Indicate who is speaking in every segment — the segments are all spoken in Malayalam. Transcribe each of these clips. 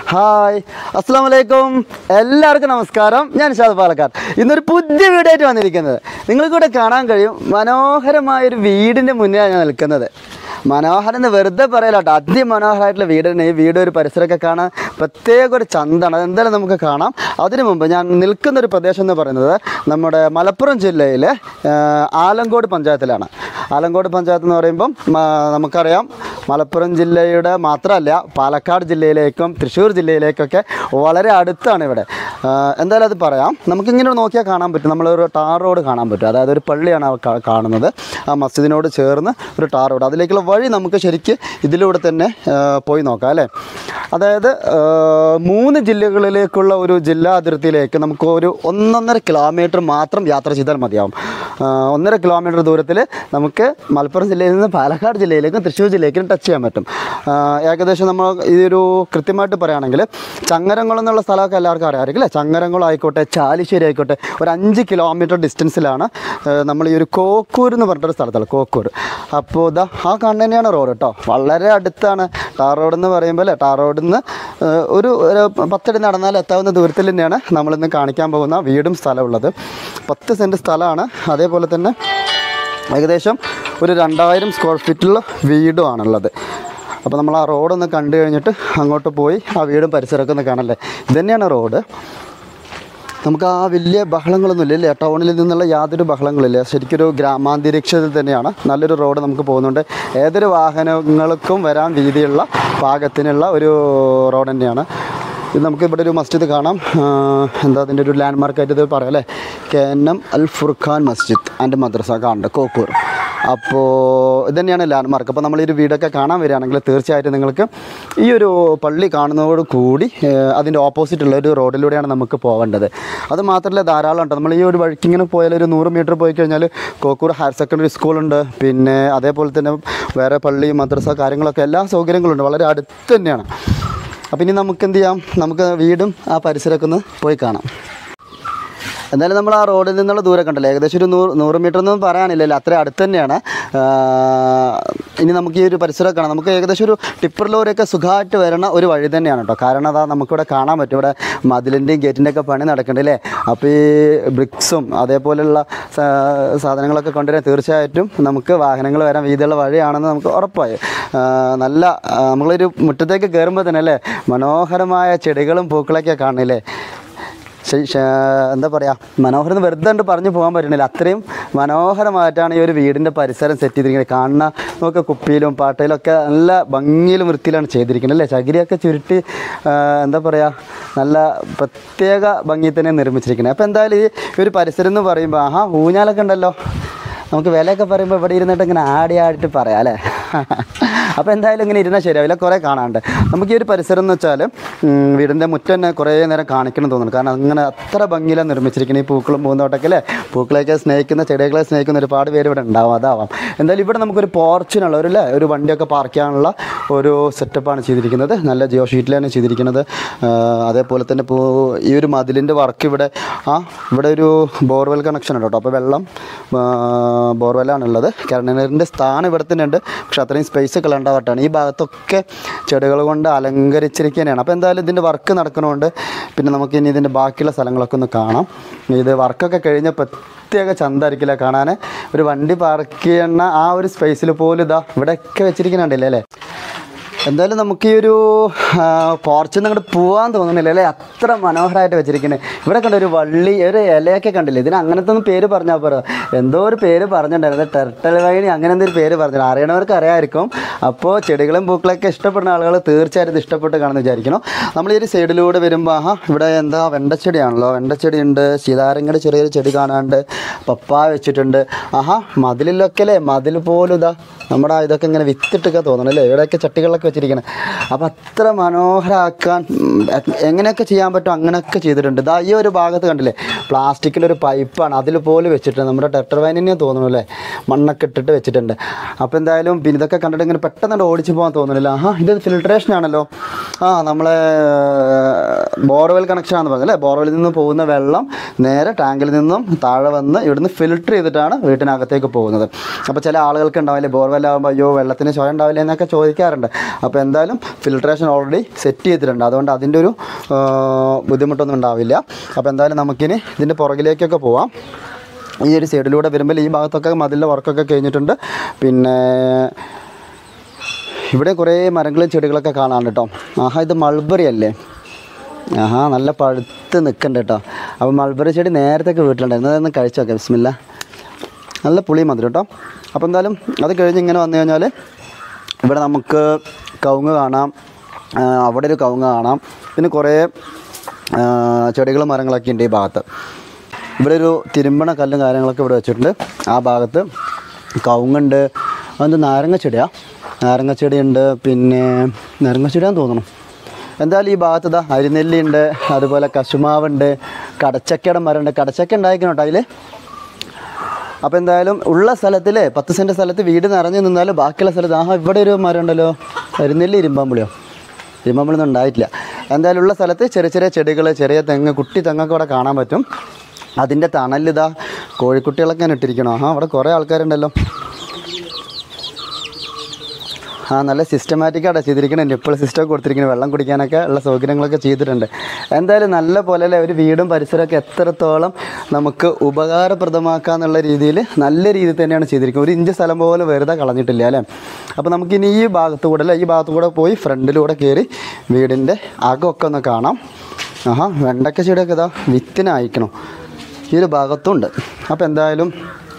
Speaker 1: ഹായ് അസ്സാം വലൈക്കും എല്ലാവർക്കും നമസ്കാരം ഞാൻ ഷാദ് പാലക്കാട് ഇന്നൊരു പുതിയ വീഡിയോ ആയിട്ട് വന്നിരിക്കുന്നത് നിങ്ങൾക്കിവിടെ കാണാൻ കഴിയും മനോഹരമായൊരു വീടിൻ്റെ മുന്നിലാണ് ഞാൻ നിൽക്കുന്നത് മനോഹരം എന്ന് വെറുതെ പറയല കേട്ടോ അതിമനോഹരമായിട്ടുള്ള വീട് തന്നെ ഈ വീട് ഒരു പരിസരമൊക്കെ കാണാൻ പ്രത്യേക ഒരു ചന്താണ് അതെന്തായാലും നമുക്ക് കാണാം അതിനു മുമ്പ് ഞാൻ നിൽക്കുന്ന ഒരു പ്രദേശം എന്ന് പറയുന്നത് നമ്മുടെ മലപ്പുറം ജില്ലയിലെ ആ, ആലങ്കോട് പഞ്ചായത്തിലാണ് ആലങ്കോട് പഞ്ചായത്ത് എന്ന് പറയുമ്പം മ- നമുക്കറിയാം മലപ്പുറം ജില്ലയുടെ മാത്രമല്ല പാലക്കാട് ജില്ലയിലേക്കും തൃശ്ശൂർ ജില്ലയിലേക്കൊക്കെ വളരെ അടുത്താണ് ഇവിടെ ആ, എന്തായാലും അത് പറയാം നമുക്കിങ്ങനെ നോക്കിയാൽ കാണാൻ പറ്റും നമ്മളൊരു ടാർ റോഡ് കാണാൻ പറ്റും അതായത് ഒരു പള്ളിയാണ് ആ കാ- കാണുന്നത് ആ മസ്ജിദിനോട് ചേർന്ന് ഒരു ടാർ റോഡ് അതിലേക്കുള്ള വഴി നമുക്ക് ശരിക്ക് ഇതിലൂടെ തന്നെ ആ, പോയി നോക്കാം അല്ലേ അതായത് ആ, മൂന്ന് ജില്ലകളിലേക്കുള്ള ഒരു ജില്ലാ അതിർത്തിയിലേക്ക് നമുക്ക് ഒരു ഒന്നൊന്നര കിലോമീറ്റർ മാത്രം യാത്ര ചെയ്താൽ മതിയാവും ആ, ഒന്നര കിലോമീറ്റർ ദൂരത്തിൽ നമുക്ക് മലപ്പുറം ജില്ലയിൽ നിന്ന് പാലക്കാട് ജില്ലയിലേക്കും തൃശ്ശൂർ ജില്ലയിലേക്കും ടച്ച് ചെയ്യാൻ പറ്റും ആ, ഏകദേശം നമ്മൾ ഇതൊരു കൃത്യമായിട്ട് പറയുകയാണെങ്കിൽ ചങ്ങരംകുളം എന്നുള്ള സ്ഥലമൊക്കെ എല്ലാവർക്കും അറിയാമായിരിക്കും അല്ലേ ചങ്ങരംകുളം ആയിക്കോട്ടെ ചാലിശ്ശേരി ആയിക്കോട്ടെ ഒരു അഞ്ച് കിലോമീറ്റർ ഡിസ്റ്റൻസിലാണ് ആ, നമ്മൾ ഈ ഒരു കോക്കൂർ എന്ന് പറഞ്ഞിട്ടൊരു സ്ഥലത്തുള്ള കോക്കൂർ അപ്പോൾ ഇതാ ആ കാണുന്ന തന്നെയാണ് റോഡ് കേട്ടോ വളരെ അടുത്താണ് ടാർ റോഡ് എന്ന് പറയുമ്പോൾ അല്ലേ ടാർ റോഡിൽ നിന്ന് ആ, ഒരു ഒരു പത്തടി നടന്നാൽ എത്താവുന്ന ദൂരത്തിൽ തന്നെയാണ് നമ്മളിന്ന് കാണിക്കാൻ പോകുന്ന വീടും സ്ഥലമുള്ളത് പത്ത് സെൻറ്റ് സ്ഥലമാണ് അതേപോലെ തന്നെ ഏകദേശം ഒരു രണ്ടായിരം സ്ക്വയർ ഫീറ്റുള്ള വീടുമാണുള്ളത് അപ്പോൾ നമ്മൾ ആ റോഡൊന്ന് കണ്ടു കഴിഞ്ഞിട്ട് അങ്ങോട്ട് പോയി ആ വീടും പരിസരമൊക്കെ ഒന്ന് കാണല്ലേ ഇത് തന്നെയാണ് റോഡ് നമുക്ക് ആ വലിയ ബഹളങ്ങളൊന്നും ഇല്ല ടൗണിൽ നിന്നുള്ള യാതൊരു ബഹളങ്ങളില്ല ശരിക്കൊരു ഗ്രാമാന്തരീക്ഷത്തിൽ തന്നെയാണ് നല്ലൊരു റോഡ് നമുക്ക് പോകുന്നുണ്ട് ഏതൊരു വാഹനങ്ങൾക്കും വരാൻ വീതിയുള്ള പാകത്തിനുള്ള ഒരു റോഡ് തന്നെയാണ് ഇത് നമുക്ക് ഇവിടെ ഒരു മസ്ജിദ് കാണാം ആ, എന്താ അതിൻ്റെ ഒരു ലാൻഡ് മാർക്കായിട്ട് ഇത് പറയാം അല്ലേ K N M Al Furqan മസ്ജിദ് ആൻഡ് മദ്രസ കാണുന്നുണ്ട് കോക്കൂർ അപ്പോൾ ഇത് തന്നെയാണ് ലാൻഡ് മാർക്ക് അപ്പോൾ നമ്മൾ ഈ ഒരു വീടൊക്കെ കാണാൻ വരികയാണെങ്കിൽ തീർച്ചയായിട്ടും നിങ്ങൾക്ക് ഈ ഒരു പള്ളി കാണുന്നതോട് കൂടി ഏഹ്, അതിൻ്റെ ഓപ്പോസിറ്റുള്ള ഒരു റോഡിലൂടെയാണ് നമുക്ക് പോകേണ്ടത് അത് മാത്രമല്ല ധാരാളം ഉണ്ട് നമ്മൾ ഈ ഒരു വഴിക്ക് ഇങ്ങനെ പോയാൽ ഒരു നൂറ് മീറ്റർ പോയി കഴിഞ്ഞാൽ കോക്കൂർ ഹയർ സെക്കൻഡറി സ്കൂളുണ്ട് പിന്നെ അതേപോലെ തന്നെ വേറെ പള്ളി മദ്രസ കാര്യങ്ങളൊക്കെ എല്ലാ സൗകര്യങ്ങളുണ്ട് വളരെ അടുത്ത് തന്നെയാണ് അപ്പം ഇനി നമുക്ക് എന്ത് ചെയ്യാം നമുക്ക് വീടും ആ പരിസരമൊക്കെ ഒന്ന് പോയി കാണാം എന്തായാലും നമ്മൾ ആ റോഡിൽ നിന്നുള്ള ദൂരം കണ്ടല്ലോ ഏകദേശം ഒരു നൂറ് നൂറ് മീറ്റർ ഒന്നും പറയാനില്ലല്ലോ അത്ര അടുത്ത് തന്നെയാണ് ആ, ഇനി നമുക്ക് ഈ ഒരു പരിസരം കാണാം നമുക്ക് ഏകദേശം ഒരു ടിപ്പർ ലോറിയൊക്കെ സുഖമായിട്ട് വരണ ഒരു വഴി തന്നെയാണ് കേട്ടോ കാരണം അതാ നമുക്കിവിടെ കാണാൻ പറ്റും ഇവിടെ മതിലിൻ്റെയും ഗേറ്റിൻ്റെ ഒക്കെ പണി നടക്കുന്നുണ്ട് അല്ലേ അപ്പോൾ ഈ ബ്രിക്സും അതേപോലെയുള്ള സാ- സാധനങ്ങളൊക്കെ കൊണ്ടുവരാൻ തീർച്ചയായിട്ടും നമുക്ക് വാഹനങ്ങൾ വരാൻ വീതിയുള്ള വഴിയാണെന്ന് നമുക്ക് ഉറപ്പായി ആ, നല്ല ആ, നമ്മളൊരു മുറ്റത്തേക്ക് കയറുമ്പോൾ തന്നെ അല്ലേ മനോഹരമായ ചെടികളും പൂക്കളൊക്കെ കാണില്ലേ ശ- ശ- എന്താ പറയുക മനോഹരം എന്ന് വെറുതെ കണ്ട് പറഞ്ഞു പോകാൻ പറ്റണില്ല അത്രയും മനോഹരമായിട്ടാണ് ഈ ഒരു വീടിൻ്റെ പരിസരം സെറ്റ് ചെയ്തിരിക്കുന്നത് കാണുന്ന നോക്കുക കുപ്പിയിലും പാട്ടയിലും ഒക്കെ നല്ല ഭംഗിയിലും വൃത്തിയിലാണ് ചെയ്തിരിക്കുന്നത് അല്ലേ ചകിരിയൊക്കെ ചുരുട്ടി ആ, എന്താ പറയുക നല്ല പ്രത്യേക ഭംഗി തന്നെ നിർമ്മിച്ചിരിക്കുന്നത് അപ്പോൾ എന്തായാലും ഈ ഒരു പരിസരം എന്ന് പറയുമ്പോൾ ആഹാ ഊഞ്ഞാലൊക്കെ ഉണ്ടല്ലോ നമുക്ക് വിലയൊക്കെ പറയുമ്പോൾ ഇവിടെ ഇരുന്നിട്ട് ഇങ്ങനെ ആടി ആടിയിട്ട് പറയാം അല്ലേ അപ്പോൾ എന്തായാലും ഇങ്ങനെ ഇരുന്നാൽ ശരിയാവില്ല കുറേ കാണാനുണ്ട് നമുക്ക് ഈ ഒരു പരിസരം എന്ന് വെച്ചാൽ ഉം, വീടിൻ്റെ മുറ്റം തന്നെ കുറേ നേരം കാണിക്കണം തോന്നുന്നു കാരണം അങ്ങനെ അത്ര ഭംഗിയിലാണ് നിർമ്മിച്ചിരിക്കുന്നത് ഈ പൂക്കളും പൂന്തോട്ടൊക്കെ അല്ലേ പൂക്കളെയൊക്കെ സ്നേഹിക്കുന്ന ചെടികളെ സ്നേഹിക്കുന്ന ഒരുപാട് പേര് ഇവിടെ ഉണ്ടാവും അതാവാം എന്തായാലും ഇവിടെ നമുക്കൊരു പോർച്ചിനുള്ള ഒരു അല്ലേ ഒരു വണ്ടിയൊക്കെ പാർക്ക് ചെയ്യാനുള്ള ഒരു സെറ്റപ്പാണ് ചെയ്തിരിക്കുന്നത് നല്ല ജിയോ ഷീറ്റിലാണ് ചെയ്തിരിക്കുന്നത് ആ, അതേപോലെ തന്നെ ഇപ്പോൾ ഈ ഒരു മതിലിൻ്റെ വർക്ക് ഇവിടെ ആ ഇവിടെ ഒരു ബോർവെൽ കണക്ഷൻ ഉണ്ട് കേട്ടോ അപ്പോൾ വെള്ളം ബോർവെല്ലാണുള്ളത് കിണറിൻ്റെ സ്ഥാനം ഇവിടെ തന്നെ ഉണ്ട് പക്ഷെ അത്രയും സ്പേസ് കളണ്ടാവട്ടാണ് ഈ ഭാഗത്തൊക്കെ ചെടികൾ കൊണ്ട് അലങ്കരിച്ചിരിക്കുന്നതാണ് അപ്പോൾ എന്തായാലും ഇതിൻ്റെ വർക്ക് നടക്കണോണ്ട് പിന്നെ നമുക്ക് ഇനി ഇതിൻ്റെ ബാക്കിയുള്ള സ്ഥലങ്ങളൊക്കെ ഒന്ന് കാണാം ഇത് വർക്കൊക്കെ കഴിഞ്ഞ പ്രത്യേക ചന്തായിരിക്കില്ല കാണാൻ ഒരു വണ്ടി പാർക്ക് ചെയ്യുന്ന ആ ഒരു സ്പേസിൽ പോലും ഇതാ ഇവിടെയൊക്കെ വെച്ചിരിക്കുന്നുണ്ടല്ലേ അല്ലേ എന്തായാലും നമുക്ക് ഈ ഒരു പോർച്ചിൽ നിന്ന് അങ്ങോട്ട് പോകാൻ തോന്നുന്നില്ല അല്ലേ അത്ര മനോഹരമായിട്ട് വെച്ചിരിക്കുന്നത് ഇവിടെ കണ്ട ഒരു വള്ളി ഒരു ഇലയൊക്കെ കണ്ടില്ലേ ഇതിന് അങ്ങനത്തെ ഒന്നും പേര് പറഞ്ഞാൽ പോരാ എന്തോ ഒരു പേര് പറഞ്ഞിട്ടുണ്ടായിരുന്നു ടെർട്ടൽ വൈണി അങ്ങനെ എന്തൊരു പേര് പറഞ്ഞു അറിയണവർക്ക് അറിയാമായിരിക്കും അപ്പോൾ ചെടികളും പൂക്കളൊക്കെ ഇഷ്ടപ്പെടുന്ന ആളുകൾ തീർച്ചയായിട്ടും ഇത് ഇഷ്ടപ്പെട്ട് കാണുമെന്ന് വിചാരിക്കണം നമ്മൾ ഈ ഒരു സൈഡിലൂടെ വരുമ്പോൾ ആഹാ ഇവിടെ എന്താ വെണ്ടച്ചെടിയാണല്ലോ വെണ്ടച്ചെടി ഉണ്ട് സീതാരങ്ങയുടെ ചെറിയൊരു ചെടി കാണാനുണ്ട് പപ്പായ വെച്ചിട്ടുണ്ട് ആഹാ മതിലിലൊക്കെ അല്ലേ മതിൽ പോലും ഇതാ നമ്മുടെ ഇതൊക്കെ ഇങ്ങനെ വിത്തിട്ടൊക്കെ തോന്നണം അല്ലേ ഇവിടെയൊക്കെ ചട്ടികളിലൊക്കെ വെച്ചിരിക്കണം അപ്പോൾ അത്ര മനോഹരമാക്കാൻ ഉം, എങ്ങനെയൊക്കെ ചെയ്യാൻ പറ്റും അങ്ങനെയൊക്കെ ചെയ്തിട്ടുണ്ട് ഇതാ ഈ ഒരു ഭാഗത്ത് കണ്ടില്ലേ പ്ലാസ്റ്റിക്കിലൊരു പൈപ്പാണ് അതിൽ പോലും വെച്ചിട്ടുണ്ട് നമ്മുടെ ടെട്ടർ വൈനിനെ തോന്നുന്നു അല്ലേ മണ്ണൊക്കെ ഇട്ടിട്ട് വെച്ചിട്ടുണ്ട് അപ്പോൾ എന്തായാലും പിന്നെ ഇതൊക്കെ കണ്ടിട്ട് ഇങ്ങനെ പെട്ടെന്ന് ഓടിച്ചു പോകാൻ തോന്നുന്നില്ല ആഹാ ഇത് ഫിൽട്രേഷൻ ആണല്ലോ ആ നമ്മളെ ബോർവെൽ കണക്ഷൻ ആണെന്ന് പറഞ്ഞത് അല്ലേ ബോർവെല്ലിൽ നിന്ന് പോകുന്ന വെള്ളം നേരെ ടാങ്കിൽ നിന്നും താഴെ വന്ന് ഇവിടുന്ന് ഫിൽട്ടർ ചെയ്തിട്ടാണ് വീട്ടിനകത്തേക്ക് പോകുന്നത് അപ്പോൾ ചില ആളുകൾക്ക് ഉണ്ടാവില്ലേ ബോർവെൽ ആകുമ്പോൾ അയ്യോ വെള്ളത്തിന് ചോയ ഉണ്ടാവില്ല എന്നൊക്കെ ചോദിക്കാറുണ്ട് അപ്പോൾ എന്തായാലും ഫിൽട്രേഷൻ ഓൾറെഡി സെറ്റ് ചെയ്തിട്ടുണ്ട് അതുകൊണ്ട് അതിൻ്റെ ഒരു ആ, ബുദ്ധിമുട്ടൊന്നും ഉണ്ടാവില്ല അപ്പോൾ എന്തായാലും നമുക്കിനി ഇതിൻ്റെ പുറകിലേക്കൊക്കെ പോവാം ഈ ഒരു സൈഡിലൂടെ വരുമ്പോൾ ഈ ഭാഗത്തൊക്കെ മതിലിൻ്റെ വർക്കൊക്കെ കഴിഞ്ഞിട്ടുണ്ട് പിന്നെ ഇവിടെ കുറേ മരങ്ങളും ചെടികളൊക്കെ കാണാൻ കേട്ടോ ആഹാ ഇത് മൾബറി അല്ലേ ആഹാ നല്ല പഴുത്ത് നിൽക്കണ്ട കേട്ടോ അപ്പോൾ മൾബറി ചെടി നേരത്തൊക്കെ വീട്ടിലുണ്ടായിരുന്നു അതൊന്ന് കഴിച്ചു നോക്കാം ബിസ്മില്ല നല്ല പുളി മധുരം കേട്ടോ അപ്പോൾ എന്തായാലും അത് കഴിഞ്ഞ് ഇങ്ങനെ വന്നു കഴിഞ്ഞാൽ ഇവിടെ നമുക്ക് കവുങ്ങ് കാണാം ആ, അവിടെ ഒരു കവുങ്ങ് കാണാം പിന്നെ കുറേ ആ, ചെടികളും മരങ്ങളൊക്കെ ഉണ്ട് ഈ ഭാഗത്ത് ഇവിടെ ഒരു തിരുമ്പണ കല്ലും കാര്യങ്ങളൊക്കെ ഇവിടെ വെച്ചിട്ടുണ്ട് ആ ഭാഗത്ത് കവുങ്ങുണ്ട് അതെന്ത് നാരങ്ങ ചെടിയാ നാരങ്ങ ചെടിയുണ്ട് പിന്നെ നാരങ്ങ ചെടിയാന്ന് തോന്നണം എന്തായാലും ഈ ഭാഗത്ത് ഇതാ അരിനെല്ലി ഉണ്ട് അതുപോലെ കശുമാവുണ്ട് കടച്ചക്കയുടെ മരമുണ്ട് കടച്ചക്ക ഉണ്ടായിരിക്കണം കേട്ടോ അതിൽ അപ്പോൾ എന്തായാലും ഉള്ള സ്ഥലത്തിൽ പത്ത് സെൻറ്റ് സ്ഥലത്ത് വീട് നിറഞ്ഞു നിന്നാലും ബാക്കിയുള്ള സ്ഥലത്ത് ആഹാ ഇവിടെ ഒരു മരം ഉണ്ടല്ലോ അരിനെല്ലി ഇരുമ്പാമ്പുളിയോ ഇരുമ്പാമ്പുളിയൊന്നും ഉണ്ടായിട്ടില്ല എന്തായാലും ഉള്ള സ്ഥലത്ത് ചെറിയ ചെറിയ ചെടികൾ ചെറിയ തെങ്ങ് കുട്ടി തെങ്ങൊക്കെ ഇവിടെ കാണാൻ പറ്റും അതിൻ്റെ തണലിതാ കോഴിക്കുട്ടികളൊക്കെ ഞാൻ ഇട്ടിരിക്കണോ ആ അവിടെ കുറേ ആൾക്കാരുണ്ടല്ലോ ആ നല്ല സിസ്റ്റമാറ്റിക്കാണ് ചെയ്തിരിക്കുന്നത് നിപ്പിൾ സിസ്റ്റം കൊടുത്തിരിക്കുന്നത് വെള്ളം കുടിക്കാനൊക്കെ ഉള്ള സൗകര്യങ്ങളൊക്കെ ചെയ്തിട്ടുണ്ട് എന്തായാലും നല്ല പോലെ അല്ലേ ഒരു വീടും പരിസരമൊക്കെ എത്രത്തോളം നമുക്ക് ഉപകാരപ്രദമാക്കാന്നുള്ള രീതിയിൽ നല്ല രീതിയിൽ തന്നെയാണ് ചെയ്തിരിക്കുന്നത് ഒരു ഇഞ്ച് സ്ഥലം പോലെ വെറുതെ കളഞ്ഞിട്ടില്ല അല്ലേ അപ്പോൾ നമുക്കിനി ഈ ഭാഗത്ത് കൂടെ അല്ലേ ഈ ഭാഗത്ത് കൂടെ പോയി ഫ്രണ്ടിലൂടെ കയറി വീടിൻ്റെ അകമൊക്കെ ഒന്ന് കാണാം ആഹാ വെണ്ടക്ക ചെടിയൊക്കെ ഇതാ വിത്തിന് അയക്കണം ഈ ഒരു ഭാഗത്തുണ്ട് അപ്പോൾ എന്തായാലും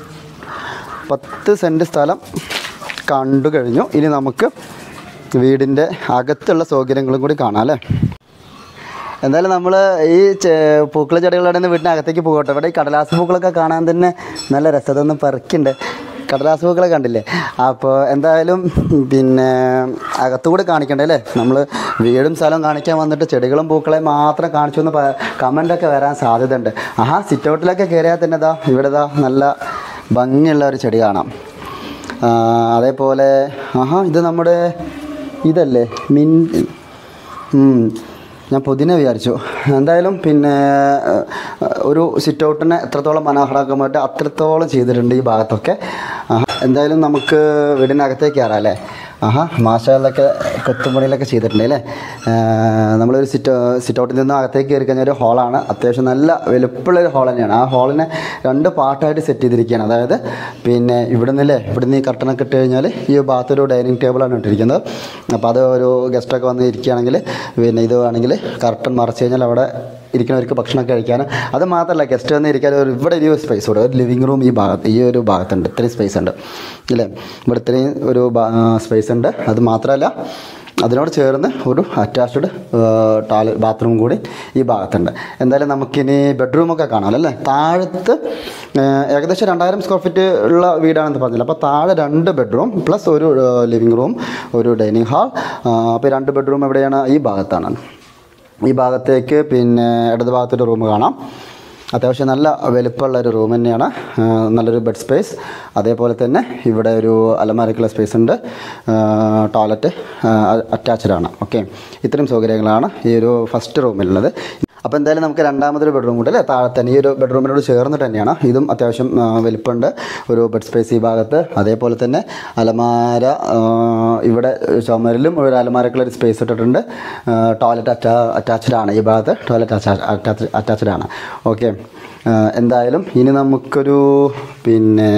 Speaker 1: പത്ത് സെൻറ്റ് സ്ഥലം കണ്ടു കഴിഞ്ഞു ഇനി നമുക്ക് വീടിൻ്റെ അകത്തുള്ള സൗകര്യങ്ങളും കൂടി കാണാം അല്ലേ എന്തായാലും നമ്മൾ ഈ പൂക്കള ചെടികളുടെ നിന്ന് വീട്ടിനകത്തേക്ക് പോകട്ടെ ഇവിടെ ഈ കടലാസ് പൂക്കളൊക്കെ കാണാൻ തന്നെ നല്ല രസതൊന്ന് പെറുക്കുണ്ട് കടലാസ് പൂക്കളെ കണ്ടില്ലേ അപ്പോൾ എന്തായാലും പിന്നെ അകത്തുകൂടി കാണിക്കണ്ടേ അല്ലേ നമ്മൾ വീടും സ്ഥലവും കാണിക്കാൻ വന്നിട്ട് ചെടികളും പൂക്കളെ മാത്രം കാണിച്ചു എന്ന് കമൻ്റൊക്കെ വരാൻ സാധ്യതയുണ്ട് ആഹാ സിറ്റ് ഔട്ടിലൊക്കെ കയറിയാൽ തന്നെ ഇതാ ഇവിടെ ഇതാ നല്ല ഭംഗിയുള്ള ഒരു ചെടി കാണാം ആ, അതേപോലെ ആഹാ ഇത് നമ്മുടെ ഇതല്ലേ മിൻ ഉം. ഞാൻ പുതിന വിചാരിച്ചു എന്തായാലും പിന്നെ ഏഹ്, ഒരു സിറ്റ് ഔട്ടിനെ എത്രത്തോളം മനോഹരമാക്കാനായിട്ട് അത്രത്തോളം ചെയ്തിട്ടുണ്ട് ഈ ഭാഗത്തൊക്കെ ആഹാ, എന്തായാലും നമുക്ക് വീടിനകത്തേക്ക് കയറാം അല്ലേ ആഹാ മാഷകളിലൊക്കെ കൊത്തുപണിയിലൊക്കെ ചെയ്തിട്ടുണ്ട് അല്ലേ ഏഹ്, നമ്മളൊരു സിറ്റ് സിറ്റ് ഔട്ടിൽ നിന്ന് അകത്തേക്ക് കയറി കഴിഞ്ഞാൽ ഒരു ഹോളാണ് അത്യാവശ്യം നല്ല വലുപ്പമുള്ള ഒരു ഹോൾ തന്നെയാണ് ആ ഹോളിനെ രണ്ട് പാർട്ടായിട്ട് സെറ്റ് ചെയ്തിരിക്കുകയാണ് അതായത് പിന്നെ ഇവിടെ നിന്നല്ലേ ഇവിടെ നിന്ന് ഈ കർട്ടനൊക്കെ ഇട്ട് കഴിഞ്ഞാൽ ഈ ഭാഗത്ത് ഒരു ഡൈനിങ് ടേബിളാണ് ഇട്ടിരിക്കുന്നത് അപ്പോൾ അത് ഒരു ഗസ്റ്റൊക്കെ വന്ന് ഇരിക്കുകയാണെങ്കിൽ പിന്നെ ഇത് വേണമെങ്കിൽ കർട്ടൻ മറച്ച് കഴിഞ്ഞാൽ അവിടെ ഇരിക്കുന്നവർക്ക് ഭക്ഷണമൊക്കെ കഴിക്കാൻ അത് മാത്രമല്ല ഗസ്റ്റ് വന്ന് ഇരിക്കാൻ ഒരു ഇവിടെ ഒരു സ്പേസ് കൂടെ ഒരു ലിവിങ് റൂം ഈ ഭാഗത്ത് ഈ ഒരു ഭാഗത്തുണ്ട് ഇത്രയും സ്പേസ് ഉണ്ട് ഇല്ലേ ഇവിടെ ഇത്രയും ഒരു സ്പേസ് ഉണ്ട് അത് മാത്രമല്ല അതിനോട് ചേർന്ന് ഒരു അറ്റാച്ച്ഡ് ടാല് ബാത്റൂം കൂടി ഈ ഭാഗത്തുണ്ട് എന്തായാലും നമുക്കിനി ബെഡ്റൂമൊക്കെ കാണാമല്ലോ അല്ലേ താഴത്ത് ആ, ഏകദേശം രണ്ടായിരം സ്ക്വയർ ഫീറ്റ് ഉള്ള വീടാണെന്ന് പറഞ്ഞില്ല അപ്പോൾ താഴെ രണ്ട് ബെഡ്റൂം പ്ലസ് ഒരു ലിവിങ് റൂം ഒരു ഡൈനിങ് ഹാൾ അപ്പോൾ രണ്ട് ബെഡ്റൂം എവിടെയാണ് ഈ ഭാഗത്താണ് ഈ ഭാഗത്തേക്ക് പിന്നെ ഇടത് ഭാഗത്തൊരു റൂം കാണാം അത്യാവശ്യം നല്ല വലുപ്പമുള്ള ഒരു റൂം തന്നെയാണ് ആ, നല്ലൊരു ബെഡ് സ്പേസ് അതേപോലെ തന്നെ ഇവിടെ ഒരു അലമാരക്കുള്ള സ്പേസ് ഉണ്ട് ടോയ്ലറ്റ് അറ്റാച്ച്ഡ് ആണ് ഓക്കെ ഇത്രയും സൗകര്യങ്ങളാണ് ഈ ഒരു ഫസ്റ്റ് റൂമിലുള്ളത് അപ്പോൾ എന്തായാലും നമുക്ക് രണ്ടാമതൊരു ബെഡ്റൂം കൂടെ അല്ലേ താഴെ തന്നെ ഈ ഒരു ബെഡ്റൂമിനോട് ചേർന്നിട്ട് തന്നെയാണ് ഇതും അത്യാവശ്യം ആ, വലിപ്പമുണ്ട് ഒരു ബെഡ് സ്പേസ് ഈ ഭാഗത്ത് അതേപോലെ തന്നെ അലമാര ആ, ഇവിടെ ചുമരിലും ഒരു അലമാരക്കുള്ള ഒരു സ്പേസ് ഇട്ടിട്ടുണ്ട് ടോയ്ലറ്റ് അറ്റാ അറ്റാച്ച്ഡ് ആണ് ഈ ഭാഗത്ത് ടോയ്ലറ്റ് അറ്റാച്ച് അറ്റാച്ച്ഡ് ആണ് ഓക്കെ എന്തായാലും ഇനി നമുക്കൊരു പിന്നെ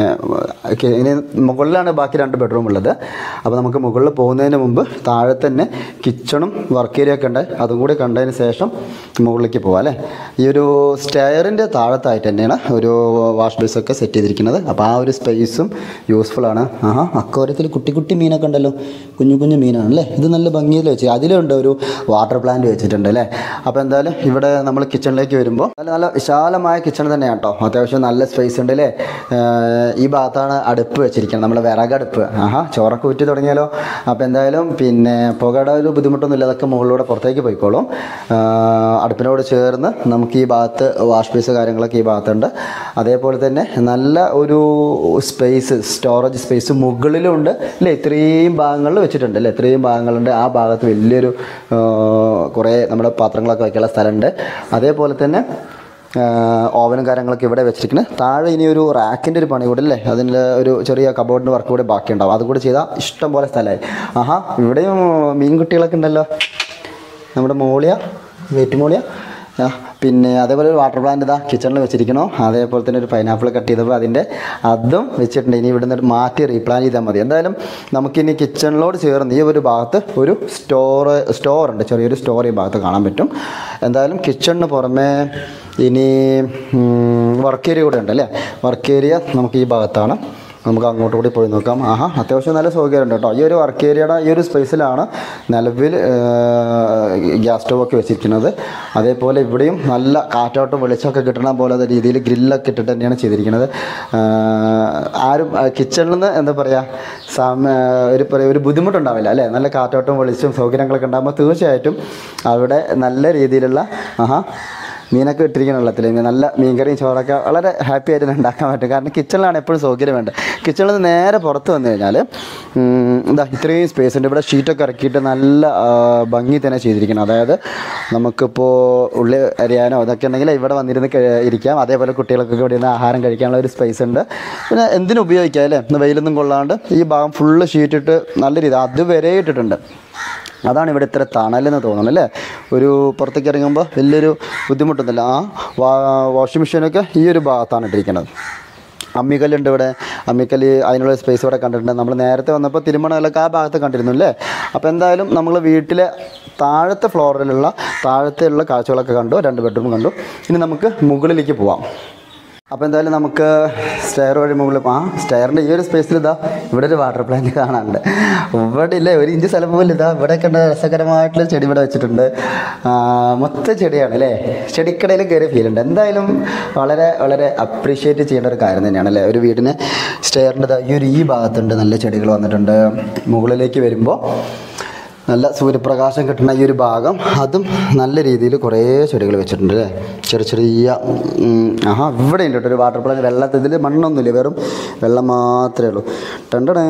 Speaker 1: ഒക്കെ- ഇനി മുകളിലാണ് ബാക്കി രണ്ട് ബെഡ്റൂം ഉള്ളത് അപ്പോൾ നമുക്ക് മുകളിൽ പോകുന്നതിന് മുമ്പ് താഴെ തന്നെ കിച്ചണും വർക്ക് ഏരിയ ഒക്കെ ഉണ്ട് അതും കൂടി കണ്ടതിന് ശേഷം മുകളിലേക്ക് പോകാം അല്ലേ ഈ ഒരു സ്റ്റെയറിൻ്റെ താഴത്തായിട്ട് തന്നെയാണ് ഒരു വാഷ് ബേസ് ഒക്കെ സെറ്റ് ചെയ്തിരിക്കുന്നത് അപ്പോൾ ആ ഒരു സ്പേസും യൂസ്ഫുൾ ആണ് ആഹാ അക്കോരത്തിൽ കുട്ടി കുട്ടി മീനൊക്കെ ഉണ്ടല്ലോ കുഞ്ഞു കുഞ്ഞു മീനാണ് അല്ലേ ഇത് നല്ല ഭംഗിയിൽ വെച്ച് അതിലുണ്ട് ഒരു വാട്ടർ പ്ലാന്റ് വെച്ചിട്ടുണ്ട് അല്ലേ അപ്പോൾ എന്തായാലും ഇവിടെ നമ്മൾ കിച്ചണിലേക്ക് വരുമ്പോൾ നല്ല നല്ല വിശാലമായ കിച്ചൺ തന്നെയാണ് കേട്ടോ അത്യാവശ്യം നല്ല സ്പേസ് ഉണ്ട് അല്ലേ ഏഹ് ഈ ഭാഗത്താണ് അടുപ്പ് വെച്ചിരിക്കുന്നത് നമ്മുടെ വിറകടുപ്പ് ആഹാ ചോറൊക്കെ ഊറ്റി തുടങ്ങിയാലോ അപ്പോൾ എന്തായാലും പിന്നെ പുകയുടെ ഒരു ബുദ്ധിമുട്ടൊന്നുമില്ല അതൊക്കെ മുകളിലൂടെ പുറത്തേക്ക് പോയിക്കോളും ആഹ് അടുപ്പിനോട് ചേർന്ന് നമുക്ക് ഈ ഭാഗത്ത് വാഷ് ബേസ് കാര്യങ്ങളൊക്കെ ഈ ഭാഗത്തുണ്ട് അതേപോലെ തന്നെ നല്ല ഒരു സ്പേസ് സ്റ്റോറേജ് സ്പേസ് മുകളിലും ഉണ്ട് അല്ലേ ഇത്രയും ഭാഗങ്ങളിൽ വെച്ചിട്ടുണ്ട് അല്ലേ ഇത്രയും ഭാഗങ്ങളുണ്ട് ആ ഭാഗത്ത് വലിയൊരു ആഹ് കുറേ നമ്മുടെ പാത്രങ്ങളൊക്കെ വയ്ക്കാനുള്ള സ്ഥലമുണ്ട് അതേപോലെ തന്നെ ഓവനും കാര്യങ്ങളൊക്കെ ഇവിടെ വെച്ചിരിക്കുന്നത് താഴെ ഇനി ഒരു റാക്കിൻ്റെ ഒരു പണി കൂടെ അല്ലേ അതിൽ ഒരു ചെറിയ കബോർഡിൻ്റെ വർക്ക് കൂടെ ബാക്കിയുണ്ടാവും അതും കൂടെ ചെയ്താൽ ഇഷ്ടം പോലെ സ്ഥലമായി ആഹാ ഇവിടെയും മീൻകുട്ടികളൊക്കെ ഉണ്ടല്ലോ നമ്മുടെ മോളിയ വെറ്റുമോളിയ ആ, പിന്നെ അതേപോലെ ഒരു വാട്ടർ പ്ലാന്റ് ഇതാ കിച്ചണിൽ വെച്ചിരിക്കണോ അതേപോലെ തന്നെ ഒരു പൈനാപ്പിൾ കട്ട് ചെയ്തപ്പോൾ അതിൻ്റെ അതും വെച്ചിട്ടുണ്ട് ഇനി ഇവിടുന്ന് ഒരു മാറ്റി റീപ്ലാൻ ചെയ്താൽ മതി എന്തായാലും നമുക്കിനി കിച്ചണിലോട് ചേർന്ന് ഈ ഒരു ഭാഗത്ത് ഒരു സ്റ്റോർ സ്റ്റോർ ഉണ്ട് ചെറിയൊരു സ്റ്റോർ ഈ ഭാഗത്ത് കാണാൻ പറ്റും എന്തായാലും കിച്ചണിന് പുറമെ ഇനി വർക്ക് ഏരിയ കൂടെ ഉണ്ട് അല്ലേ വർക്ക് ഏരിയ നമുക്ക് ഈ ഭാഗത്താണ് നമുക്ക് അങ്ങോട്ട് കൂടി പോയി നോക്കാം ആഹാ അത്യാവശ്യം നല്ല സൗകര്യമുണ്ട് കേട്ടോ ഈ ഒരു വർക്ക് ഏരിയയുടെ ഈ ഒരു സ്പേസിലാണ് നിലവിൽ ഗ്യാസ് സ്റ്റവ് ഒക്കെ വെച്ചിരിക്കുന്നത് അതേപോലെ ഇവിടെയും നല്ല കാറ്റോട്ടം വെളിച്ചമൊക്കെ കിട്ടണ പോലെ രീതിയിൽ ഗ്രില്ലൊക്കെ ഇട്ടിട്ട് തന്നെയാണ് ചെയ്തിരിക്കുന്നത് ആ, ആരും കിച്ചണിൽ നിന്ന് എന്താ പറയുക സമ ഒരു പറയുക ഒരു ബുദ്ധിമുട്ടുണ്ടാവില്ല അല്ലേ നല്ല കാറ്റോട്ടം വെളിച്ചം സൗകര്യങ്ങളൊക്കെ ഉണ്ടാകുമ്പോൾ തീർച്ചയായിട്ടും അവിടെ നല്ല രീതിയിലുള്ള ആഹാ മീനൊക്കെ ഇട്ടിരിക്കുന്ന വെള്ളത്തിൽ നല്ല മീൻകറിയും ചോറൊക്കെ വളരെ ഹാപ്പി ആയിട്ട് ഉണ്ടാക്കാൻ പറ്റും കാരണം കിച്ചണിലാണ് എപ്പോഴും സൗകര്യം വേണ്ടത് കിച്ചണിൽ നിന്ന് നേരെ പുറത്ത് വന്നു കഴിഞ്ഞാൽ എന്താ ഇത്രയും സ്പേസ് ഉണ്ട് ഇവിടെ ഷീറ്റൊക്കെ ഇറക്കിയിട്ട് നല്ല ആ, ഭംഗി തന്നെ ചെയ്തിരിക്കണം അതായത് നമുക്കിപ്പോൾ ഉള്ളി അരിയാനോ ഇതൊക്കെ ഉണ്ടെങ്കിൽ ഇവിടെ വന്നിരുന്ന് കഴി- ഇരിക്കാം അതേപോലെ കുട്ടികൾക്കൊക്കെ ഇവിടെ നിന്ന് ആഹാരം കഴിക്കാനുള്ള ഒരു സ്പേസ് ഉണ്ട് പിന്നെ എന്തിനും ഉപയോഗിക്കാം അല്ലേ ഇന്ന് വെയിലൊന്നും കൊള്ളാണ്ട് ഈ ഭാഗം ഫുള്ള് ഷീറ്റ് ഇട്ട് നല്ല രീതി അതുവരെ ഇട്ടിട്ടുണ്ട് അതാണ് ഇവിടെ ഇത്ര തണലെന്ന് തോന്നുന്നു അല്ലേ ഒരു പുറത്തേക്ക് ഇറങ്ങുമ്പോൾ വലിയൊരു ബുദ്ധിമുട്ടൊന്നുമില്ല ആ വാ വാഷിംഗ് മെഷീനൊക്കെ ഈ ഒരു ഭാഗത്താണ് ഇട്ടിരിക്കുന്നത് അമ്മിക്കല്ലുണ്ട് ഇവിടെ അമ്മിക്കല്ല് അതിനുള്ള സ്പേസ് ഇവിടെ കണ്ടിട്ടുണ്ട് നമ്മൾ നേരത്തെ വന്നപ്പോൾ തിരുമണമല്ലൊക്കെ ആ ഭാഗത്ത് കണ്ടിരുന്നു അല്ലേ അപ്പോൾ എന്തായാലും നമ്മൾ വീട്ടിലെ താഴത്തെ ഫ്ലോറിലുള്ള താഴത്തെയുള്ള കാഴ്ചകളൊക്കെ കണ്ടു രണ്ട് ബെഡ്റൂം കണ്ടു ഇനി നമുക്ക് മുകളിലേക്ക് പോവാം അപ്പോൾ എന്തായാലും നമുക്ക് സ്റ്റെയർ വഴി മുകളിൽ ആ സ്റ്റെയറിൻ്റെ ഈ ഒരു സ്പേസിൽ ഇതാ ഇവിടെ ഒരു വാട്ടർ പ്ലാന്റ് കാണാനുണ്ട് ഇവിടെ ഇല്ലേ ഒരു ഇഞ്ച് സ്ഥലം പോലും ഇതാ ഇവിടെ കണ്ട രസകരമായിട്ടുള്ള ചെടി ഇവിടെ വെച്ചിട്ടുണ്ട് ആ, മൊത്തം ചെടിയാണ് അല്ലേ ചെടിക്കടയിൽ കയറി ഫീൽ ഉണ്ട് എന്തായാലും വളരെ വളരെ അപ്രീഷിയേറ്റ് ചെയ്യേണ്ട ഒരു കാര്യം തന്നെയാണ് അല്ലേ ഒരു വീടിന് സ്റ്റെയറിൻ്റെ ഈ ഒരു ഈ ഭാഗത്തുണ്ട് നല്ല ചെടികൾ വന്നിട്ടുണ്ട് മുകളിലേക്ക് വരുമ്പോൾ നല്ല സൂര്യപ്രകാശം കിട്ടുന്ന ഈ ഒരു ഭാഗം അതും നല്ല രീതിയിൽ കുറേ ചെടികൾ വെച്ചിട്ടുണ്ട് അല്ലേ ചെറിയ ചെറിയ ഉം, ആഹാ ഇവിടെ ഉണ്ട് കേട്ടോ ഒരു വാട്ടർ പ്ലാന്റ് വെള്ളത്തിൽ ഇതിൽ മണ്ണൊന്നുമില്ല വെറും വെള്ളം മാത്രമേ ഉള്ളൂ ടണ്ടടേ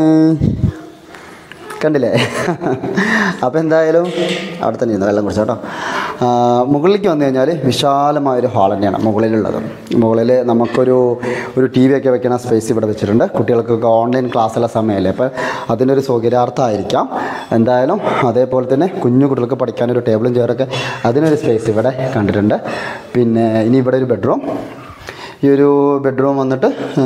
Speaker 1: കണ്ടില്ലേ അപ്പോൾ എന്തായാലും അവിടെ തന്നെ ഇരുന്നു വെള്ളം കുടിച്ചോ കേട്ടോ ആ, മുകളിലേക്ക് വന്നു കഴിഞ്ഞാൽ വിശാലമായൊരു ഹാൾ തന്നെയാണ് മുകളിലുള്ളത് മുകളിൽ നമുക്കൊരു ഒരു ടി വി ഒക്കെ വെക്കുന്ന സ്പേസ് ഇവിടെ വെച്ചിട്ടുണ്ട് കുട്ടികൾക്കൊക്കെ ഓൺലൈൻ ക്ലാസ്സുള്ള സമയമല്ലേ അപ്പോൾ അതിനൊരു സൗകര്യാർത്ഥമായിരിക്കാം എന്തായാലും അതേപോലെ തന്നെ കുഞ്ഞു കുട്ടികൾക്ക് പഠിക്കാനൊരു ടേബിളും ചെയറൊക്കെ അതിനൊരു സ്പേസ് ഇവിടെ കണ്ടിട്ടുണ്ട് പിന്നെ ഇനി ഇവിടെ ഒരു ബെഡ്റൂം ഈ ഒരു ബെഡ്റൂം വന്നിട്ട് ആ,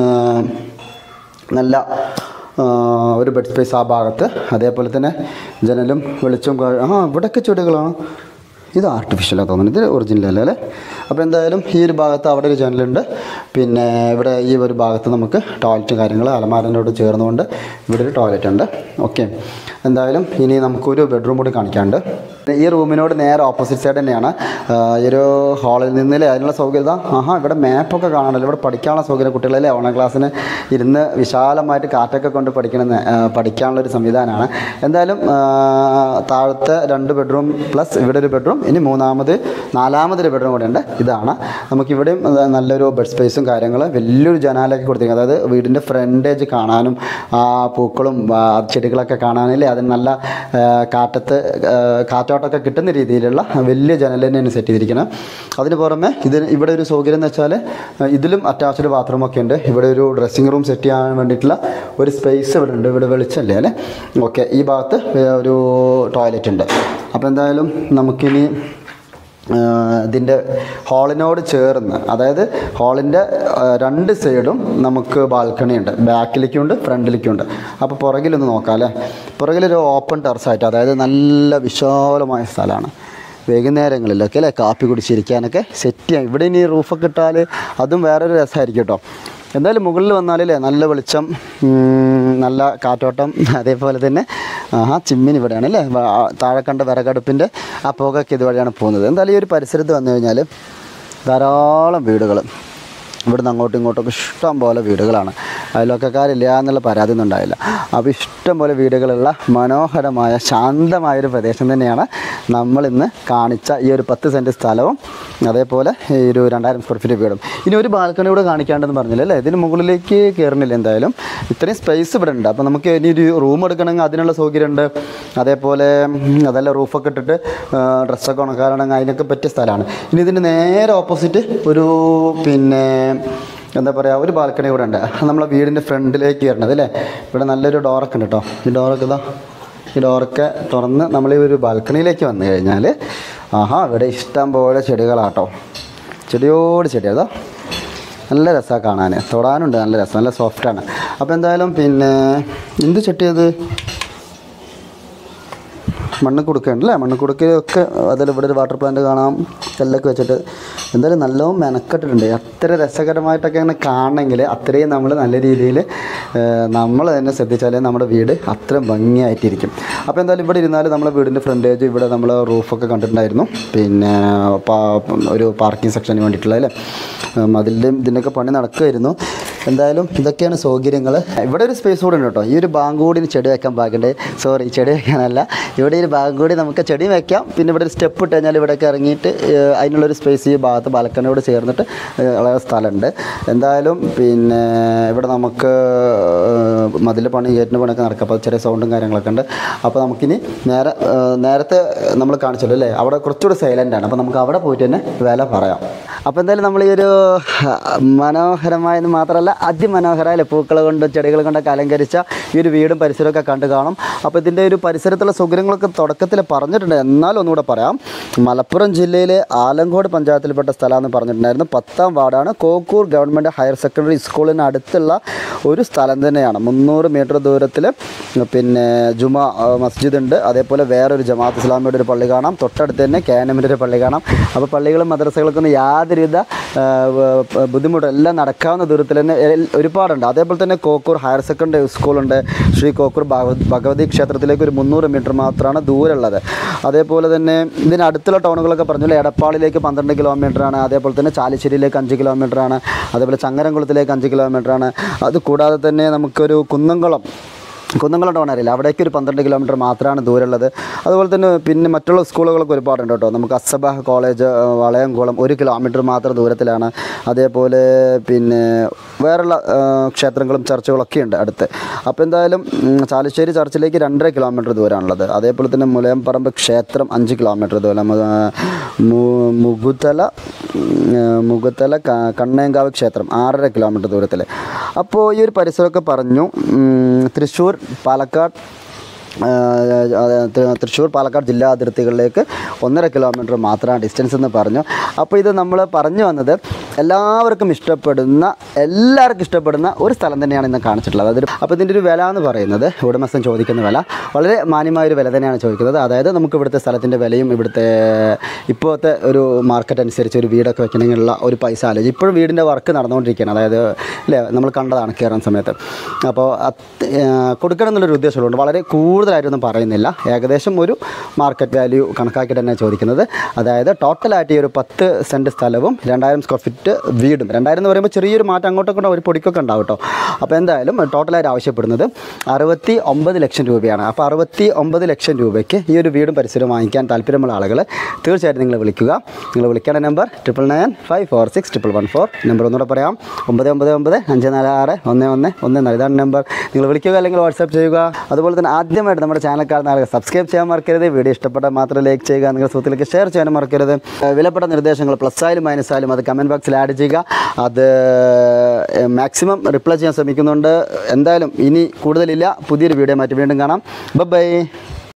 Speaker 1: നല്ല ആ, ഒരു ബെഡ് സ്പേസ് ആ ഭാഗത്ത് അതേപോലെ തന്നെ ജനലും വെളിച്ചവും കാ- ആ ഇവിടെയൊക്കെ ചെടികളാണ് ഇത് ആർട്ടിഫിഷ്യലാണ് തോന്നുന്നത് ഇത് ഒറിജിനൽ അല്ല അല്ലേ അപ്പോൾ എന്തായാലും ഈ ഒരു ഭാഗത്ത് അവിടെ ഒരു ജനലുണ്ട് പിന്നെ ഇവിടെ ഈ ഒരു ഭാഗത്ത് നമുക്ക് ടോയ്ലറ്റും കാര്യങ്ങൾ അലമാരനോട് ചേർന്നുകൊണ്ട് ഇവിടെ ഒരു ടോയ്ലറ്റ് ഉണ്ട് ഓക്കെ എന്തായാലും ഇനി നമുക്കൊരു ബെഡ്റൂം കൂടി കാണിക്കാനുണ്ട് ഈ റൂമിനോട് നേരെ ഓപ്പോസിറ്റ് സൈഡ് തന്നെയാണ് ആ, ഈ ഒരു ഹാളിൽ നിന്നില്ലേ അതിനുള്ള സൗകര്യത ആഹാ ഇവിടെ മാപ്പൊക്കെ കാണാനല്ലോ ഇവിടെ പഠിക്കാനുള്ള സൗകര്യം കുട്ടികളല്ലേ ഓൺലൈൻ ക്ലാസ്സിന് ഇരുന്ന് വിശാലമായിട്ട് കാറ്റൊക്കെ കൊണ്ട് പഠിക്കണം എന്ന്, ആ, പഠിക്കാനുള്ള ഒരു സംവിധാനമാണ് എന്തായാലും ആ, താഴത്തെ രണ്ട് ബെഡ്റൂം പ്ലസ് ഇവിടെ ഒരു ബെഡ്റൂം ഇനി മൂന്നാമത് നാലാമതൊരു ബെഡ്റൂം കൂടെ ഉണ്ട് ഇതാണ് നമുക്കിവിടെയും അത് നല്ലൊരു ബെഡ് സ്പേസും കാര്യങ്ങൾ വലിയൊരു ജനാലൊക്കെ കൊടുത്തിരിക്കുന്നത് അതായത് വീടിൻ്റെ ഫ്രണ്ടേജ് കാണാനും ആ പൂക്കളും ആ, ചെടികളൊക്കെ കാണാനില്ലേ അതിന് നല്ല ആ, കാറ്റത്ത് ആ, കാറ്റോട്ടമൊക്കെ കിട്ടുന്ന രീതിയിലുള്ള വലിയ ജനൽ തന്നെയാണ് സെറ്റ് ചെയ്തിരിക്കുന്നത് അതിന് പുറമെ ഇതിന് ഇവിടെ ഒരു സൗകര്യം എന്ന് വെച്ചാൽ ആ, ഇതിലും അറ്റാച്ച്ഡ് ബാത്റൂമൊക്കെ ഉണ്ട് ഇവിടെ ഒരു ഡ്രസ്സിംഗ് റൂം സെറ്റ് ചെയ്യാൻ വേണ്ടിയിട്ടുള്ള ഒരു സ്പേസ് ഇവിടെ ഉണ്ട് ഇവിടെ വെളിച്ചമല്ലേ അല്ലേ ഓക്കെ ഈ ഭാഗത്ത് ഒരു ടോയ്ലറ്റ് ഉണ്ട് അപ്പോൾ എന്തായാലും നമുക്കിനി ഇതിൻ്റെ ഹാളിനോട് ചേർന്ന് അതായത് ഹാളിൻ്റെ രണ്ട് സൈഡും നമുക്ക് ബാൽക്കണി ഉണ്ട് ബാക്കിലേക്കും ഉണ്ട് ഫ്രണ്ടിലേക്കും ഉണ്ട് അപ്പോൾ പുറകിലൊന്ന് നോക്കാം അല്ലേ പുറകിലൊരു ഓപ്പൺ ടെറസായിട്ട് അതായത് നല്ല വിശാലമായ സ്ഥലമാണ് വൈകുന്നേരങ്ങളിലൊക്കെ അല്ലേ കാപ്പി കുടിച്ചിരിക്കാനൊക്കെ സെറ്റ് ചെയ്യാം ഇവിടെ ഇനി റൂഫൊക്കെ ഇട്ടാൽ അതും വേറൊരു രസമായിരിക്കും കേട്ടോ എന്തായാലും മുകളിൽ വന്നാലല്ലേ നല്ല വെളിച്ചം ഉം, നല്ല കാറ്റോട്ടം അതേപോലെ തന്നെ ആഹാ ചിമ്മിനി ഇവിടെയാണ് അല്ലേ വ- ആ താഴെ കണ്ട വിറകടുപ്പിൻ്റെ ആ പുകയൊക്കെ ഇതുവഴിയാണ് പോകുന്നത് എന്തായാലും ഈ ഒരു പരിസരത്ത് വന്നു കഴിഞ്ഞാൽ ധാരാളം വീടുകൾ ഇവിടുന്ന് അങ്ങോട്ടും ഇങ്ങോട്ടും ഇഷ്ടം പോലെ വീടുകളാണ് അയൽവക്കക്കാരില്ല എന്നുള്ള പരാതി ഒന്നും ഉണ്ടായില്ല അപ്പോൾ ഇഷ്ടം പോലെ വീടുകളുള്ള മനോഹരമായ ശാന്തമായൊരു പ്രദേശം തന്നെയാണ് നമ്മളിന്ന് കാണിച്ച ഈ ഒരു പത്ത് സെൻറ്റ് സ്ഥലവും അതേപോലെ ഈ ഒരു രണ്ടായിരം സ്ക്വയർ ഫീറ്റ് വീടും ഇനി ഒരു ബാൽക്കണി കൂടെ കാണിക്കാണ്ടെന്ന് പറഞ്ഞില്ല അല്ലേ ഇതിന് മുകളിലേക്ക് കയറുന്നില്ല എന്തായാലും ഇത്രയും സ്പേസ് ഇവിടെ ഉണ്ട് അപ്പോൾ നമുക്ക് ഇനി ഒരു റൂം എടുക്കണമെങ്കിൽ അതിനുള്ള സൗകര്യമുണ്ട് അതേപോലെ ഉം, അതല്ല റൂഫൊക്കെ ഇട്ടിട്ട് ഡ്രസ്സൊക്കെ ഉണക്കാനാണെങ്കിൽ അതിനൊക്കെ പറ്റിയ സ്ഥലമാണ് ഇനി ഇതിൻ്റെ നേരെ ഓപ്പോസിറ്റ് ഒരു പിന്നെ എന്താ പറയുക ഒരു ബാൽക്കണി കൂടെ ഉണ്ട് നമ്മളെ വീടിൻ്റെ ഫ്രണ്ടിലേക്ക് വരണത് അല്ലേ ഇവിടെ നല്ലൊരു ഡോറൊക്കെ ഉണ്ട് കേട്ടോ ഈ ഡോറൊക്കെ ഇതാ ഈ ഡോറൊക്കെ തുറന്ന് നമ്മൾ ഈ ഒരു ബാൽക്കണിയിലേക്ക് വന്നു കഴിഞ്ഞാൽ ആഹാ ഇവിടെ ഇഷ്ടം പോലെ ചെടികളാട്ടോ ചെടിയോട് ചെടി അതാ നല്ല രസമാണ് കാണാൻ തൊടാനുണ്ട് നല്ല രസം നല്ല സോഫ്റ്റാണ് അപ്പോൾ എന്തായാലും പിന്നെ എന്ത് ചട്ടിയത് മണ്ണ് കൊടുക്കുന്നുണ്ട് അല്ലേ മണ്ണ് കൊടുക്കുകയൊക്കെ അതിൽ ഇവിടെ ഒരു വാട്ടർ പ്ലാന്റ് കാണാം കല്ലൊക്കെ വെച്ചിട്ട് എന്തായാലും നല്ലോണം മെനക്കെട്ടിട്ടുണ്ട് അത്ര രസകരമായിട്ടൊക്കെ അങ്ങനെ കാണണമെങ്കിൽ അത്രയും നമ്മൾ നല്ല രീതിയിൽ നമ്മൾ തന്നെ ശ്രദ്ധിച്ചാലേ നമ്മുടെ വീട് അത്രയും ഭംഗിയായിട്ടിരിക്കും അപ്പോൾ എന്തായാലും ഇവിടെ ഇരുന്നാൽ നമ്മളെ വീടിൻ്റെ ഫ്രണ്ടേജ് ഇവിടെ നമ്മൾ റൂഫൊക്കെ കണ്ടിട്ടുണ്ടായിരുന്നു പിന്നെ പാ- ഒരു പാർക്കിംഗ് സെക്ഷന് വേണ്ടിയിട്ടുള്ള അല്ലേ അതിൻ്റെയും ഇതിൻ്റെയൊക്കെ പണി നടക്കുമായിരുന്നു എന്തായാലും ഇതൊക്കെയാണ് സൗകര്യങ്ങൾ ഇവിടെ ഒരു സ്പേസ് കൂടെ ഉണ്ട് കേട്ടോ ഈ ഒരു ബാങ്ക് കൂടി ചെടി വെക്കാൻ ബാഗുണ്ട് സോറി ചെടി വെക്കാനല്ല ഇവിടെ ഒരു ബാങ്ക് കൂടി നമുക്ക് ചെടി വെക്കാം പിന്നെ ഇവിടെ ഒരു സ്റ്റെപ്പ് ഇട്ട് കഴിഞ്ഞാൽ ഇവിടെയൊക്കെ ഇറങ്ങിയിട്ട് ഏഹ്, അതിനുള്ളൊരു സ്പേസ് ഈ ഭാഗത്ത് ബാൽക്കണിയോട് ചേർന്നിട്ട് ഏഹ്, ഉള്ള സ്ഥലമുണ്ട് എന്തായാലും പിന്നെ ഇവിടെ നമുക്ക് മതിൽ പണി ഗേറ്റിൻ്റെ പണിയൊക്കെ നടക്കും അപ്പോൾ ചെറിയ സൗണ്ടും കാര്യങ്ങളൊക്കെ ഉണ്ട് അപ്പോൾ നമുക്കിനി നേരെ ഏഹ്, നേരത്തെ നമ്മൾ കാണിച്ചല്ലോ അല്ലേ അവിടെ കുറച്ചുകൂടി സൈലൻ്റ് ആണ് അപ്പോൾ നമുക്ക് അവിടെ പോയിട്ട് തന്നെ വില പറയാം അപ്പോൾ എന്തായാലും നമ്മൾ ഈ ഒരു മനോഹരമായെന്ന് മാത്രമല്ല അതിമനോഹരമായ പൂക്കൾ കൊണ്ടും ചെടികൾ കൊണ്ടൊക്കെ അലങ്കരിച്ച ഈ ഒരു വീടും പരിസരമൊക്കെ കണ്ടു കാണും അപ്പോൾ ഇതിൻ്റെ ഒരു പരിസരത്തുള്ള സൗകര്യങ്ങളൊക്കെ തുടക്കത്തിൽ പറഞ്ഞിട്ടുണ്ട് എന്നാലും ഒന്നുകൂടെ പറയാം മലപ്പുറം ജില്ലയിലെ ആലങ്കോട് പഞ്ചായത്തിൽപ്പെട്ട സ്ഥലമെന്ന് പറഞ്ഞിട്ടുണ്ടായിരുന്നു പത്താം വാർഡാണ് കോക്കൂർ ഗവൺമെൻറ് ഹയർ സെക്കൻഡറി സ്കൂളിന് അടുത്തുള്ള ഒരു സ്ഥലം തന്നെയാണ് മുന്നൂറ് മീറ്റർ ദൂരത്തിൽ പിന്നെ ജുമ ആ, മസ്ജിദ് ഉണ്ട് അതേപോലെ വേറൊരു ജമാഅത്ത് ഇസ്ലാമിയുടെ ഒരു പള്ളി കാണാം തൊട്ടടുത്ത് തന്നെ കാനമിൻ്റെ ഒരു പള്ളി കാണാം അപ്പോൾ പള്ളികളും മദ്രസകൾക്കൊന്നും യാതൊരുവിധ ആ, വ- പ- ബുദ്ധിമുട്ടും എല്ലാം നടക്കാവുന്ന ദൂരത്തിൽ തന്നെ എൽ- ഒരുപാടുണ്ട് അതേപോലെ തന്നെ കോക്കൂർ ഹയർ സെക്കൻഡറി സ്കൂളുണ്ട് ശ്രീ കോക്കൂർ ഭഗവ- ഭഗവതി ക്ഷേത്രത്തിലേക്ക് ഒരു മുന്നൂറ് മീറ്റർ മാത്രമാണ് ദൂരമുള്ളത് അതേപോലെ തന്നെ ഇതിനടുത്തുള്ള ടൗണുകളൊക്കെ പറഞ്ഞല്ലോ എടപ്പാളിലേക്ക് പന്ത്രണ്ട് കിലോമീറ്ററാണ് അതേപോലെ തന്നെ ചാലിശ്ശേരിയിലേക്ക് അഞ്ച് കിലോമീറ്ററാണ് അതേപോലെ ചങ്ങരംകുളത്തിലേക്ക് അഞ്ച് കിലോമീറ്ററാണ് അത് കൂടാതെ തന്നെ നമുക്കൊരു കുന്നംകുളം കുന്നംകുളം ടൗൺ അറിയില്ല അവിടേക്ക് ഒരു പന്ത്രണ്ട് കിലോമീറ്റർ മാത്രമാണ് ദൂരമുള്ളത് അതുപോലെ തന്നെ പിന്നെ മറ്റുള്ള സ്കൂളുകളൊക്കെ ഒരുപാടുണ്ട് കേട്ടോ നമുക്ക് അസബാഹ് കോളേജ് ആ, വളയംകുളം ഒരു കിലോമീറ്റർ മാത്രം ദൂരത്തിലാണ് അതേപോലെ പിന്നെ വേറെയുള്ള ആ, ക്ഷേത്രങ്ങളും ചർച്ചുകളൊക്കെ ഉണ്ട് അടുത്ത് അപ്പോൾ എന്തായാലും ഉം, ചാലിശ്ശേരി ചർച്ചിലേക്ക് രണ്ടര കിലോമീറ്റർ ദൂരമാണുള്ളത് അതേപോലെ തന്നെ മുലയംപറമ്പ് ക്ഷേത്രം അഞ്ച് കിലോമീറ്റർ ദൂരം ആ, മു- മുകുതല ഉം, മുകുതല ക- കണ്ണേങ്കാവ് ക്ഷേത്രം ആറര കിലോമീറ്റർ ദൂരത്തിൽ അപ്പോൾ ഈ ഒരു പരിസരമൊക്കെ പറഞ്ഞു ഉം, തൃശ്ശൂർ പാലക്കാട് ആ, ആ, തൃ- തൃശ്ശൂർ പാലക്കാട് ജില്ലാ അതിർത്തികളിലേക്ക് ഒന്നര കിലോമീറ്റർ മാത്രമാണ് ഡിസ്റ്റൻസ് എന്ന് പറഞ്ഞു അപ്പോൾ ഇത് നമ്മൾ പറഞ്ഞു വന്നത് എല്ലാവർക്കും ഇഷ്ടപ്പെടുന്ന എല്ലാവർക്കും ഇഷ്ടപ്പെടുന്ന ഒരു സ്ഥലം തന്നെയാണ് ഇന്ന് കാണിച്ചിട്ടുള്ളത് അതൊരു അപ്പോൾ ഇതിൻ്റെ ഒരു വില എന്ന് പറയുന്നത് ഉടമസ്ഥൻ ചോദിക്കുന്ന വില വളരെ മാന്യമായ ഒരു വില തന്നെയാണ് ചോദിക്കുന്നത് അതായത് നമുക്ക് ഇവിടുത്തെ സ്ഥലത്തിൻ്റെ വിലയും ഇവിടുത്തെ ഇപ്പോഴത്തെ ഒരു മാർക്കറ്റ് അനുസരിച്ച് ഒരു വീടൊക്കെ വെക്കണമെങ്കിലുള്ള ഒരു പൈസ ആലോചിച്ച് ഇപ്പോഴും വീടിൻ്റെ വർക്ക് നടന്നുകൊണ്ടിരിക്കുകയാണ് അതായത് അല്ലേ നമ്മൾ കണ്ടതാണ് കയറുന്ന സമയത്ത് അപ്പോൾ അത് കൊടുക്കണം എന്നുള്ളൊരു ഉദ്ദേശമുണ്ട് വളരെ കൂടുതലായിട്ടൊന്നും പറയുന്നില്ല ഏകദേശം ഒരു മാർക്കറ്റ് വാല്യൂ കണക്കാക്കിയിട്ട് തന്നെ ചോദിക്കുന്നത് അതായത് ടോട്ടലായിട്ട് ഈ ഒരു പത്ത് സെൻറ്റ് സ്ഥലവും രണ്ടായിരം സ്ക്വയർ ഫീറ്റ് വീടും രണ്ടായിരം എന്ന് പറയുമ്പോൾ ചെറിയൊരു മാറ്റം അങ്ങോട്ടൊക്കെ ഉണ്ടാവും, ഒരു പൊടിക്കൊക്കെ ഉണ്ടാവും കേട്ടോ അപ്പോൾ എന്തായാലും ടോട്ടലായിട്ട് ആവശ്യപ്പെടുന്നത് അറുപത്തി ഒമ്പത് ലക്ഷം രൂപയാണ് അപ്പോൾ അറുപത്തി ഒമ്പത് ലക്ഷം രൂപയ്ക്ക് ഈ ഒരു വീടും പരിസരവും വാങ്ങിക്കാൻ താല്പര്യമുള്ള ആളുകൾ തീർച്ചയായിട്ടും നിങ്ങൾ വിളിക്കുക നിങ്ങൾ വിളിക്കേണ്ട number triple nine five four six triple one four number ഒന്നുകൂടെ പറയാം ഒമ്പത് ഒമ്പത് ഒമ്പത് അഞ്ച് നാല് ആറ് ഒന്ന് ഒന്ന് ഒന്ന് നാല് ഇതാണ് നമ്പർ നിങ്ങൾ വിളിക്കുക അല്ലെങ്കിൽ വാട്സാപ്പ് ചെയ്യുക അതുപോലെ തന്നെ ആദ്യമായിട്ട് നമ്മുടെ ചാനൽ കാണുന്ന ആളുകൾ സബ്സ്ക്രൈബ് ചെയ്യാൻ മറക്കരുത് വീഡിയോ ഇഷ്ടപ്പെട്ടാൽ മാത്രം ലൈക്ക് ചെയ്യുക നിങ്ങളുടെ സുഹൃത്തുക്കൾക്ക് ഷെയർ ചെയ്യാനും മറക്കരുത് ഏഹ് വിലപ്പെട്ട നിർദ്ദേശങ്ങൾ പ്ലസ് ആയാലും മൈനസ് ആയാലും അത് കമൻറ്റ് ബോക്സിൽ ആഡ് ചെയ്യുക അത് മാക്സിമം റിപ്ലൈ ചെയ്യാൻ ശ്രമിക്കുന്നുണ്ട് എന്തായാലും ഇനി കൂടുതലില്ല പുതിയൊരു വീഡിയോ മാറ്റി വീണ്ടും കാണാം ബൈ